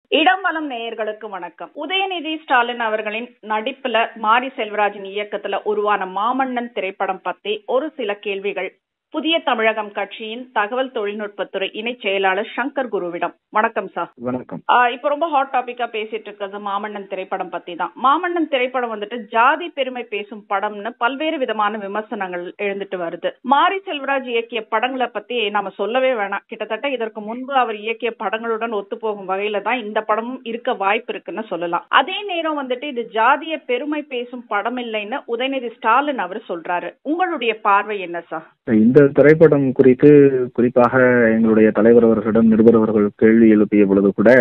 இடம் வலம் நேயர்களுக்கு வணக்கம் உதயநிதி ஸ்டாலின் அவர்களின் நடிப்புல மாரி செல்வராஜின் இயக்கத்துல உருவான மாமன்னன் திரைப்படம் பத்தி ஒரு சில கேள்விகள் புதிய தமிழகம் கட்சியின் தகவல் தொழில்நுட்பத்துறை இணை செயலாளர் சங்கர் குருவிடம் வணக்கம் சார் வணக்கம் ஆஹ் இப்ப ரொம்ப ஹாட் டாபிக்கா பேசிட்டு இருக்கிறது மாமன்னன் திரைப்படம் பத்தி தான் மாமன்னன் திரைப்படம் வந்துட்டு ஜாதி பெருமை பேசும் படம்னு பல்வேறு விதமான விமர்சனங்கள் எழுந்துட்டு வருது மாரி செல்வராஜ் இயக்கிய படங்களை பத்தி நாம சொல்லவே வேணாம் கிட்டத்தட்ட இதற்கு முன்பு அவர் இயக்கிய படங்களுடன் ஒத்து போகும் வகையில தான் இந்த படமும் இருக்க வாய்ப்பு இருக்குன்னு சொல்லலாம் அதே நேரம் வந்துட்டு இது ஜாதிய பெருமை பேசும் படம் இல்லைன்னு உதயநிதி ஸ்டாலின் அவர் சொல்றாரு உங்களுடைய பார்வை என்ன சார் இந்த திரைப்படம் குறித்து குறிப்பாக எங்களுடைய தலைவர் அவர்களிடம் நிருபர் அவர்கள் கேள்வி எழுப்பிய பொழுது கூட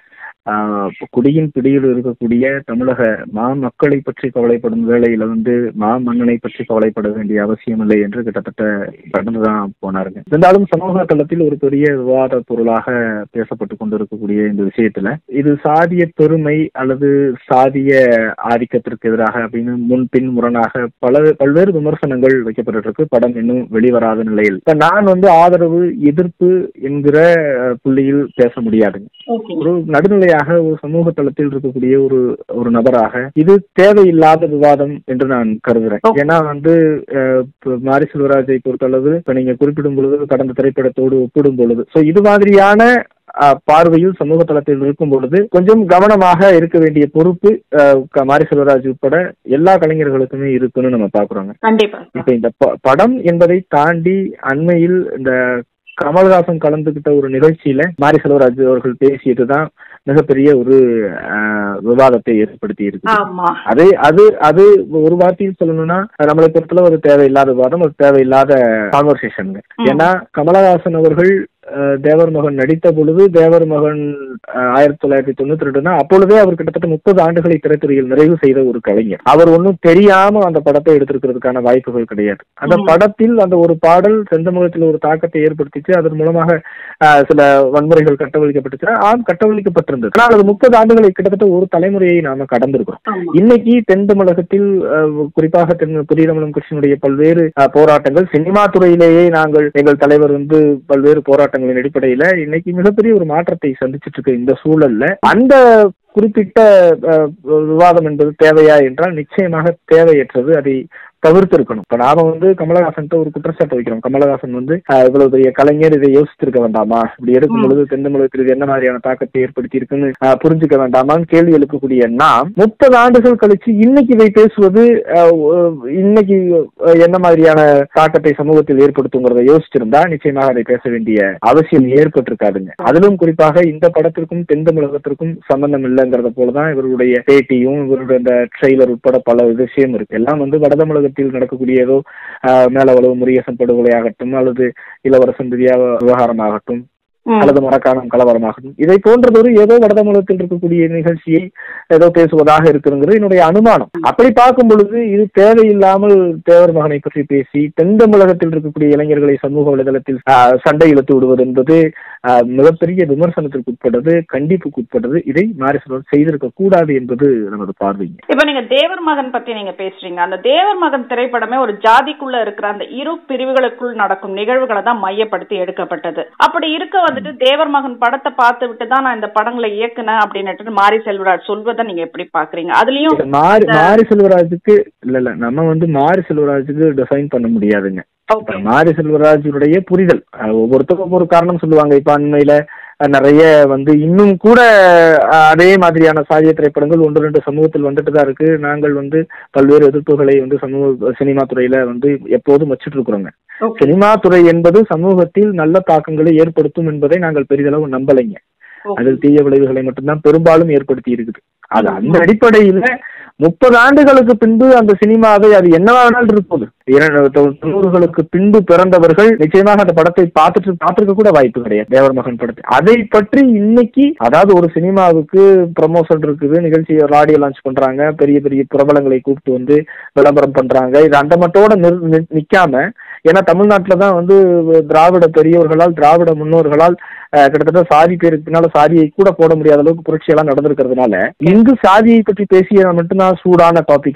ஆஹ், குடியின் பிடியில் இருக்கக்கூடிய தமிழக மா மக்களை பற்றி கவலைப்படும் வேளையில வந்து மா மன்னனை பற்றி கவலைப்பட வேண்டிய அவசியம் இல்லை என்று கிட்டத்தட்ட கடந்துதான் போனாருங்க இருந்தாலும் சமூக தளத்தில் ஒரு பெரிய விவாத பொருளாக பேசப்பட்டு கொண்டிருக்கக்கூடிய இந்த விஷயத்துல இது சாதிய பெருமை அல்லது சாதிய ஆதிக்கத்திற்கு எதிராக அப்படின்னு முன்பின் முரணாக பல பல்வேறு விமர்சனங்கள் வைக்கப்பட்டிருக்கு படம் இன்னும் வெளிவராத நிலையில் இப்ப நான் வந்து ஆதரவு எதிர்ப்பு என்கிற அஹ், புள்ளியில் பேச முடியாதுங்க ஒரு நடுநிலையாக ஒரு சமூக தளத்தில் இருக்கக்கூடிய ஒரு ஒரு நபராக இது தேவையில்லாத விவாதம் என்று நான் கருதுறேன் Okay. ஏன்னா வந்து அஹ், இப்ப மாரி செல்வராஜை பொறுத்தளவு இப்ப நீங்க குறிப்பிடும் பொழுது கடந்த திரைப்படத்தோடு ஒப்பிடும் பொழுது சோ இது மாதிரியான அஹ், பார்வையில் சமூக தளத்தில் இருக்கும் பொழுது கொஞ்சம் கவனமாக இருக்க வேண்டிய பொறுப்பு அஹ், க- மாரி செல்வராஜ் உட்பட எல்லா கலைஞர்களுக்குமே இருக்குன்னு நம்ம பாக்குறோங்க கண்டிப்பா இப்ப இந்த ப- படம் என்பதை தாண்டி அண்மையில் இந்த கமல்ஹாசன் கலந்துகிட்ட ஒரு நிகழ்ச்சியில மாரி செல்வராஜ் அவர்கள் பேசியதுதான் மிகப்பெரிய ஒரு அஹ், விவாதத்தை ஏற்படுத்தி இருக்கு ஆமா அது அது அது ஒரு வார்த்தையில் சொல்லணும்னா நம்மளை பொறுத்தளவு அது தேவையில்லாத விவாதம் அது தேவையில்லாத கான்வர்சேஷன் ம். ஏன்னா கமலஹாசன் அவர்கள் அஹ், தேவர் மகன் நடித்த பொழுது தேவர் மகன் அஹ், ஆயிரத்தி தொள்ளாயிரத்தி தொண்ணூத்தி ரெண்டுனா அப்பொழுதே அவர் கிட்டத்தட்ட முப்பது ஆண்டுகளை திரைத்துறையில் நிறைவு செய்த ஒரு கலைஞர் அவர் ஒன்றும் தெரியாம அந்த படத்தை எடுத்திருக்கிறதுக்கான வாய்ப்புகள் கிடையாது அந்த ம். படத்தில் அந்த ஒரு பாடல் செந்தமுகத்தில் ஒரு தாக்கத்தை ஏற்படுத்திச்சு அதன் மூலமாக அஹ், சில வன்முறைகள் கட்டவிழ்க்கப்பட்டுச்சு ஆம் கட்டவிழ்க்கப்பட்டிருந்தது ஆனால் அது முப்பது ஆண்டுகளை கிட்டத்தட்ட ஒரு தலைமுறையை நாம கடந்திருக்கிறோம் ஆமா இன்னைக்கு தென் தமிழகத்தில் அஹ், குறிப்பாக தென் புதிய தமிழகம் கட்சியினுடைய பல்வேறு அஹ், போராட்டங்கள் சினிமா துறையிலேயே நாங்கள் எங்கள் தலைவர் வந்து பல்வேறு போராட்டங்களின் அடிப்படையில இன்னைக்கு மிகப்பெரிய ஒரு மாற்றத்தை சந்திச்சிட்டு இருக்க இந்த சூழல்ல அந்த குறிப்பிட்ட அஹ், விவாதம் என்பது தேவையா என்றால் நிச்சயமாக தேவையற்றது அதை தவிர்த்திருக்கணும் இப்ப நாம வந்து கமலஹாசன் ஒரு குற்றச்சாட்டு வைக்கிறோம் கமலஹாசன் வந்து அஹ், இவ்வளவு பெரிய கலைஞர் இதை யோசிச்சிருக்க வேண்டாமா இப்படி எடுக்கும் ம். பொழுது தென் தமிழகத்தில் இது என்ன மாதிரியான தாக்கத்தை ஏற்படுத்தி இருக்குன்னு அஹ், புரிஞ்சுக்க வேண்டாமான்னு கேள்வி எழுப்பக்கூடிய நாம் முப்பது ஆண்டுகள் கழிச்சு இன்னைக்கு இதை பேசுவது அஹ், ஒ- இன்னைக்கு அஹ், என்ன மாதிரியான தாக்கத்தை சமூகத்தில் ஏற்படுத்துங்கிறத யோசிச்சிருந்தா நிச்சயமாக அதை பேச வேண்டிய அவசியம் ஏற்பட்டிருக்காதுங்க அதிலும் குறிப்பாக இந்த படத்திற்கும் தென் தமிழகத்திற்கும் சம்பந்தம் இல்லைங்கிறத போலதான் இவருடைய பேட்டியும் இவருடைய இந்த ட்ரெய்லர் உட்பட பல விஷயம் இருக்கு எல்லாம் வந்து வட தமிழகத்தில் நடக்கக்கூடிய ஏதோ அஹ், மேலவளவு முருகேசன் படுகொலை ஆகட்டும் அல்லது இளவரசன் திவ்யா விவகாரமாகட்டும் ம். அல்லது மரக்காணம் கலவரமாகட்டும் இதை போன்றதொரு ஏதோ வடதமிழகத்தில் இருக்கக்கூடிய நிகழ்ச்சியை ஏதோ பேசுவதாக இருக்குங்கிறது என்னுடைய அனுமானம் அப்படி பார்க்கும் பொழுது இது தேவையில்லாமல் தேவர் மகனை பற்றி பேசி தென் தமிழகத்தில் இருக்கக்கூடிய இளைஞர்களை சமூக வலைதளத்தில் ஆஹ், சண்டை இழுத்து விடுவது என்பது ஆஹ், மிகப்பெரிய விமர்சனத்திற்கு உட்பட்டது கண்டிப்புக்கு உட்பட்டது இதை மாரிசல் செய்திருக்க கூடாது என்பது நமது பார்வைங்க இப்ப நீங்க தேவர் மகன் பத்தி நீங்க பேசுறீங்க அந்த தேவர் மகன் திரைப்படமே ஒரு ஜாதிக்குள்ள இருக்கிற அந்த இரு பிரிவுகளுக்குள் நடக்கும் நிகழ்வுகளை தான் மையப்படுத்தி எடுக்கப்பட்டது அப்படி இருக்க வந்துட்டு தேவர் மகன் படத்தை பார்த்து விட்டு தான் நான் இந்த படங்களை இயக்குனேன் அப்படின்னுட்டு மாரி செல்வராஜ் சொல்வதை நீங்க எப்படி பாக்குறீங்க அதுலயும் இல்ல, மாரி மாரி செல்வராஜுக்கு இல்ல இல்ல நம்ம வந்து மாரி செல்வராஜுக்கு டிஃபைன் பண்ண முடியாதுங்க இப்ப ஓகே மாரி செல்வராஜுடைய புரிதல் அஹ் ஒவ்வொருத்தரும் ஒவ்வொரு காரணம் சொல்லுவாங்க இப்ப அண்மையில அஹ் நிறைய வந்து இன்னும் கூட அஹ் அதே மாதிரியான சாதிய திரைப்படங்கள் ஒன்று ரெண்டு சமூகத்தில் வந்துட்டு தான் இருக்கு நாங்கள் வந்து பல்வேறு எதிர்ப்புகளை வந்து சமூக சினிமா துறையில வந்து எப்போதும் வச்சுட்டு இருக்கிறோங்க ஓகே சினிமா துறை என்பது சமூகத்தில் நல்ல தாக்கங்களை ஏற்படுத்தும் என்பதை நாங்கள் பெரிதளவு நம்பலைங்க அதில் தீய விளைவுகளை மட்டும்தான் பெரும்பாலும் ஏற்படுத்தி இருக்குது அது அந்த அடிப்படையில முப்பது ஆண்டுகளுக்கு பின்பு அந்த சினிமாவை அது என்னவா வேணாலும் இருப்பது தொண்ணூறுகளுக்கு பின்பு பிறந்தவர்கள் நிச்சயமாக அந்த படத்தை பார்த்துட்டு பார்த்திருக்க கூட வாய்ப்பு கிடையாது தேவர் மகன் படத்தை அதை பற்றி இன்னைக்கு அதாவது ஒரு சினிமாவுக்கு ப்ரமோஷன் இருக்குது நிகழ்ச்சி ஒரு ஆடியோ லான்ச் பண்றாங்க பெரிய பெரிய பிரபலங்களை கூப்பிட்டு வந்து விளம்பரம் பண்றாங்க இது அந்த மட்டோட நிர்- நி- நிக்காம ஏன்னா தமிழ்நாட்டுல தான் வந்து திராவிட பெரியவர்களால் திராவிட முன்னோர்களால் அஹ், கிட்டத்தட்ட சாதி பேருக்கு பின்னால சாதியை கூட போட முடியாத அளவுக்கு புரட்சி எல்லாம் நடந்திருக்கிறதுனால இங்கு சாதியை பற்றி பேசிய மட்டும்தான் சூடான டாபிக்கா இருக்கும்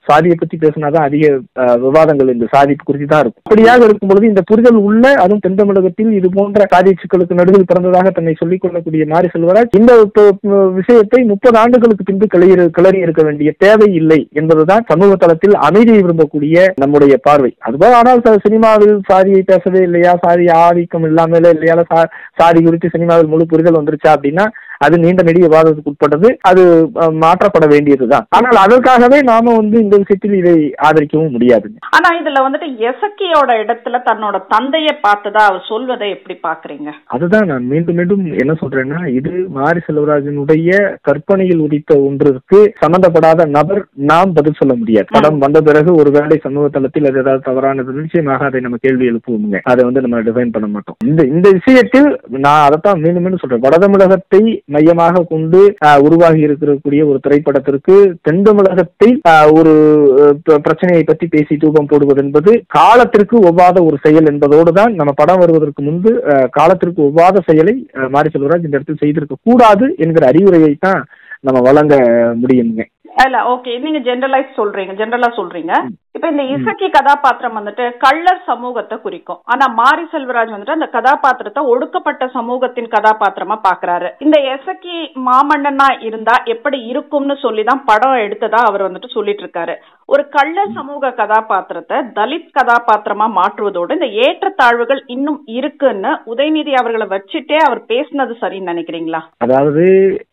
சாதியை பத்தி பேசினாதான் அதிக அஹ், விவாதங்கள் இந்த சாதி குறித்து தான் இருக்கும் அப்படியாக இருக்கும் பொழுது இந்த புரிதல் உள்ள அதுவும் தென் தமிழகத்தில் இது போன்ற சாதி சிக்கலுக்கு நடுவில் பிறந்ததாக தன்னை சொல்லிக் கொள்ளக்கூடிய மாரி செல்வராஜ் இந்த ப- ப- விஷயத்தை முப்பது ஆண்டுகளுக்கு பின்பு கிளறி கிளறி இருக்க வேண்டிய தேவை இல்லை என்பதுதான் சமூக தளத்தில் அமைதியை விரும்பக்கூடிய நம்முடைய பார்வை அதுபோல் ஆனால் ச- சினிமாவில் சாதியை பேசவே இல்லையா சாதி ஆதிக்கம் இல்லாமலே இல்லையா சா- சாதி குறித்து சினிமாவில் முழு புரிதல் வந்துருச்சா அப்படின்னா அது நீண்ட நெடிய விவாதத்துக்கு உட்பட்டது அது அஹ், மாற்றப்பட வேண்டியதுதான் ஆனால் அதற்காகவே நாம வந்து இந்த விஷயத்தில் இதை ஆதரிக்கவும் முடியாதுங்க ஆனா இதுல வந்துட்டு எசக்கியோட இடத்துல தன்னோட தந்தைய பார்த்ததா அவர் சொல்வதை எப்படி பாக்குறீங்க அதுதான் நான் மீண்டும் மீண்டும் என்ன சொல்றேன்னா இது மாரி செல்வராஜனுடைய கற்பனையில் உதித்த ஒன்றிற்கு சம்பந்தப்படாத நபர் நாம் பதில் சொல்ல முடியாது படம் வந்த பிறகு ஒருவேளை சமூக தளத்தில் அது ஏதாவது தவறானது நிச்சயமாக அதை நம்ம கேள்வி எழுப்புவோங்க அதை வந்து நம்ம டிஃபைன் பண்ண மாட்டோம் இந்த இந்த விஷயத்தில் நான் அதைத்தான் மீண்டும் மீண்டும் சொல்றேன் வட தமிழகத்தை மையமாக கொண்டு ஆஹ், உருவாகி இருக்கக்கூடிய ஒரு திரைப்படத்திற்கு தென் தமிழகத்தில் ஆஹ், ஒரு அஹ், ப- பிரச்சனையை பற்றி பேசி தூபம் போடுவது என்பது காலத்திற்கு ஒவ்வாத ஒரு செயல் என்பதோடு தான் நம்ம படம் வருவதற்கு முன்பு அஹ், காலத்திற்கு ஒவ்வாத செயலை அஹ், மாரி செல்வராஜ் இந்த இடத்தில் செய்திருக்க கூடாது என்கிற அறிவுரையை தான் நம்ம வழங்க முடியுங்க இல்ல ஓகே நீங்க ஜெனரலைஸ் சொல்றீங்க ஜெனரலா சொல்றீங்க இப்ப இந்த இசக்கி கதாபாத்திரம் வந்துட்டு கள்ளர் சமூகத்தை குறிக்கும் ஆனா மாரி செல்வராஜ் வந்துட்டு அந்த கதாபாத்திரத்தை ஒடுக்கப்பட்ட சமூகத்தின் கதாபாத்திரமா பாக்குறாரு இந்த எசக்கி மாமன்னனா இருந்தா எப்படி இருக்கும்னு சொல்லி தான் படம் எடுத்ததா அவர் வந்துட்டு சொல்லிட்டு இருக்காரு ஒரு கள்ளர் சமூக கதாபாத்திரத்தை தலித் கதாபாத்திரமா மாற்றுவதோடு இந்த ஏற்றத்தாழ்வுகள் இன்னும் இருக்குன்னு உதயநிதி அவர்களை வச்சுட்டே அவர் பேசினது சரின்னு நினைக்கிறீங்களா அதாவது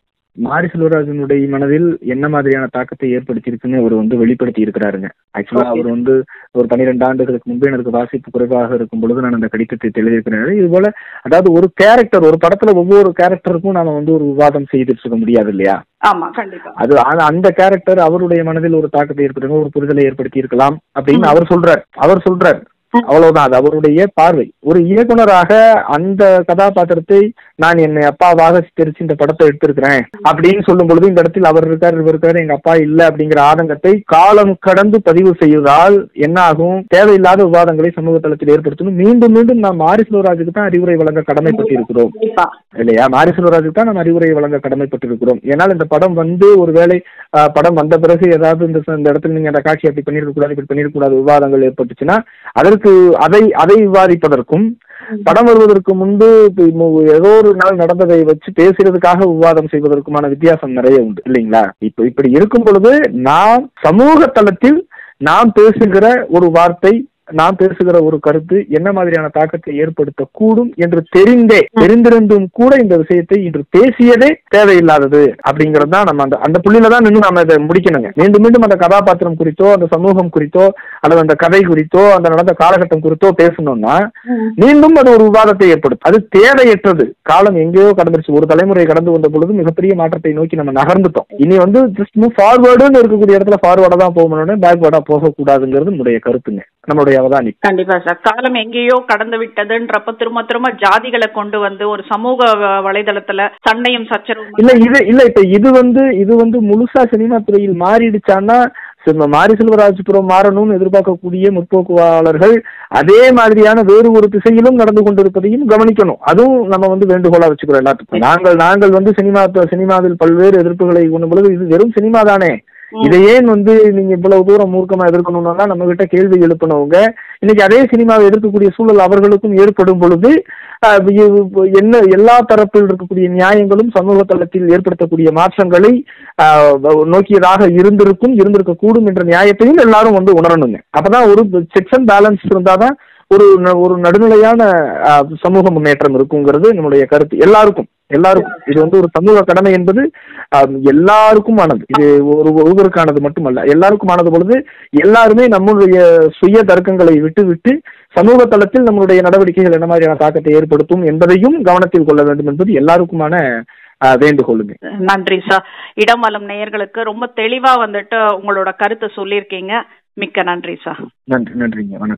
மாரி செல்வராஜனுடைய மனதில் என்ன மாதிரியான தாக்கத்தை ஏற்படுத்தியிருக்குன்னு அவர் வந்து வெளிப்படுத்தி இருக்கிறாருங்க ஆக்சுவலா Okay. அவர் வந்து ஒரு பன்னிரெண்டு ஆண்டுகளுக்கு முன்பு எனக்கு வாசிப்பு குறைவாக இருக்கும் பொழுது நான் அந்த கடிதத்தை எழுதியிருக்கிறேன் இது போல அதாவது ஒரு கேரக்டர் ஒரு படத்துல ஒவ்வொரு கேரக்டருக்கும் நாம வந்து ஒரு விவாதம் செய்துட்டு இருக்க முடியாது இல்லையா ஆமா கண்டிப்பா அது ஆனா அந்த கேரக்டர் அவருடைய மனதில் ஒரு தாக்கத்தை ஏற்படுத்தி ஒரு புரிதலை ஏற்படுத்தி இருக்கலாம் அப்படின்னு ம். அவர் சொல்றார் அவர் சொல்றார் அவ்வளவுதான் அது அவருடைய பார்வை ஒரு இயக்குனராக அந்த கதாபாத்திரத்தை நான் என்னை அப்பாவாக சித்தரிச்சு இந்த படத்தை எடுத்திருக்கிறேன் அப்படின்னு சொல்லும் பொழுது இந்த இடத்தில் அவர் இருக்கார் இவர் இருக்காரு எங்க அப்பா இல்ல அப்படிங்கிற ஆதங்கத்தை காலம் கடந்து பதிவு செய்வதால் என்ன ஆகும் தேவையில்லாத விவாதங்களை சமூக தளத்தில் ஏற்படுத்தணும் மீண்டும் மீண்டும் நாம் மாரி செல்வராஜுக்கு தான் அறிவுரை வழங்க கடமைப்பட்டிருக்கிறோம் கண்டிப்பா இல்லையா மாரி செல்வராஜுக்கு தான் நம்ம அறிவுரை வழங்க கடமைப்பட்டிருக்கிறோம் ஏன்னால் இந்த படம் வந்து ஒருவேளை ஆஹ், படம் வந்த பிறகு ஏதாவது இந்த இந்த இடத்துல நீங்க அந்த காட்சி அப்படி பண்ணிருக்க கூடாது இப்படி பண்ணிருக்க கூடாது விவாதங்கள் ஏற்பட்டுச்சுன்னா அதற்கு அதை அதை விவாதிப்பதற்கும் படம் வருவதற்கு முன்பு இப்ப மு- ஏதோ ஒரு நாள் நடந்ததை வச்சு பேசுறதுக்காக விவாதம் செய்வதற்குமான வித்தியாசம் நிறைய உண்டு இல்லைங்களா இப்ப இப்படி இருக்கும் பொழுது நாம் சமூக தளத்தில் நாம் பேசுகிற ஒரு வார்த்தை நாம் பேசுகிற ஒரு கருத்து என்ன மாதிரியான தாக்கத்தை ஏற்படுத்தக்கூடும் என்று தெரிந்தே தெரிந்திருந்தும் கூட இந்த விஷயத்தை இன்று பேசியதே தேவையில்லாதது அப்படிங்கிறது தான் நம்ம அந்த அந்த புள்ளியில தான் நின்று நம்ம இதை முடிக்கணுங்க மீண்டும் மீண்டும் அந்த கதாபாத்திரம் குறித்தோ அந்த சமூகம் குறித்தோ அல்லது அந்த கதை குறித்தோ அந்த நடந்த காலகட்டம் குறித்தோ பேசணும்னா மீண்டும் அது ஒரு விவாதத்தை ஏற்படுத்தும் அது தேவையற்றது காலம் எங்கேயோ கடந்துருச்சு ஒரு தலைமுறை கடந்து வந்த பொழுது மிகப்பெரிய மாற்றத்தை நோக்கி நம்ம நகர்ந்துட்டோம் இனி வந்து ஜஸ்ட் மூவ் ஃபார்வர்டுன்னு இருக்கக்கூடிய இடத்துல ஃபார்வர்டா தான் போகணும்னு பேக்வர்டா போகக்கூடாதுங்கிறது நம்முடைய கருத்துங்க நம்மளுடைய அவதானி கண்டிப்பா சார் காலம் எங்கேயோ கடந்து விட்டதுன்றப்ப திரும்ப திரும்ப ஜாதிகளை கொண்டு வந்து ஒரு சமூக வ- வலைதளத்துல சண்டையும் சச்சரவும் இல்ல இது இல்ல இப்ப இது வந்து இது வந்து முழுசா சினிமா துறையில் மாறிடுச்சான்னா சிம்ம- மாரி செல்வராஜபுரம் மாறணும்னு எதிர்பார்க்கக்கூடிய முற்போக்குவாளர்கள் அதே மாதிரியான வேறு ஒரு திசையிலும் நடந்து கொண்டிருப்பதையும் கவனிக்கணும் அதுவும் நம்ம வந்து வேண்டுகோளா வச்சுக்கிறோம் எல்லாத்துக்கும் நாங்கள் நாங்கள் வந்து சினிமா சினிமாவில் பல்வேறு எதிர்ப்புகளை கொண்ட பொழுது இது வெறும் சினிமா தானே இதை ஏன் வந்து நீங்க இவ்வளவு தூரம் மூர்க்கமா எதிர்க்கணும்னா நம்ம கிட்ட கேள்வி எழுப்பினவங்க இன்னைக்கு அதே சினிமாவை எதிர்க்கக்கூடிய சூழல் அவர்களுக்கும் ஏற்படும் பொழுது அஹ், இ- என்ன எல்லா தரப்பில் இருக்கக்கூடிய நியாயங்களும் சமூக தளத்தில் ஏற்படுத்தக்கூடிய மாற்றங்களை அஹ், நோக்கியதாக இருந்திருக்கும் இருந்திருக்க கூடும் என்ற நியாயத்தையும் எல்லாரும் வந்து உணரணுங்க அப்பதான் ஒரு செக்ஸ் அண்ட் பேலன்ஸ் இருந்தாதான் ஒரு ந- ஒரு நடுநிலையான அஹ், சமூக முன்னேற்றம் இருக்குங்கிறது நம்முடைய கருத்து எல்லாருக்கும் எல்லாருக்கும் இது வந்து ஒரு சமூக கடமை என்பது அஹ், எல்லாருக்குமானது இது ஒரு ஒருவருக்கானது மட்டுமல்ல எல்லாருக்குமானது பொழுது எல்லாருமே நம்முடைய சுய தர்க்கங்களை விட்டு விட்டு சமூக தளத்தில் நம்மளுடைய நடவடிக்கைகள் என்ன மாதிரியான தாக்கத்தை ஏற்படுத்தும் என்பதையும் கவனத்தில் கொள்ள வேண்டும் என்பது எல்லாருக்குமான அஹ், வேண்டுகோளுங்க நன்றி சார் இடமலம் நேயர்களுக்கு ரொம்ப தெளிவா வந்துட்டு உங்களோட கருத்தை சொல்லியிருக்கீங்க மிக்க நன்றி சார் நன்றி நன்றிங்க வணக்கம்